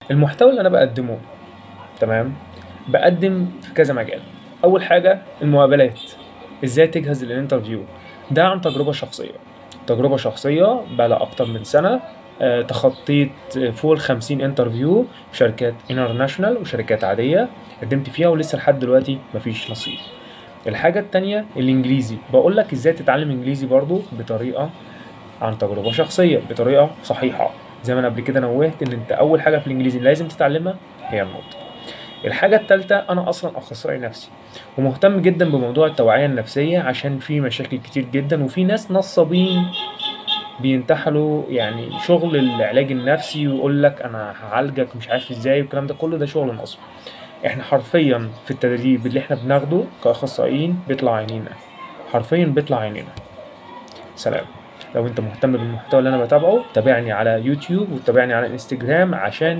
المحتوى اللي انا بقدمه تمام بقدم في كذا مجال اول حاجه المقابلات ازاي تجهز للانترفيو ده عن تجربه شخصيه تجربه شخصيه بقى اكتر من سنه آه، تخطيت فوق ال 50 انترفيو في شركات انترناشونال وشركات عاديه قدمت فيها ولسه لحد دلوقتي مفيش نصيب الحاجه التانية الانجليزي بقول لك ازاي تتعلم انجليزي برضو بطريقه عن تجربه شخصيه بطريقه صحيحه زي ما انا قبل كده نوهت ان انت اول حاجه في الانجليزي لازم تتعلمها هي النطق الحاجة التالتة أنا أصلا أخصائي نفسي ومهتم جدا بموضوع التوعية النفسية عشان في مشاكل كتير جدا وفي ناس نصابين بينتحلوا يعني شغل العلاج النفسي ويقول لك أنا هعالجك مش عارف ازاي والكلام ده كله ده شغل نصب احنا حرفيا في التدريب اللي احنا بناخده كأخصائيين بيطلع عينينا حرفيا بيطلع عينينا سلام لو انت مهتم بالمحتوى اللي انا بتابعه تابعني على يوتيوب وتابعني على انستجرام عشان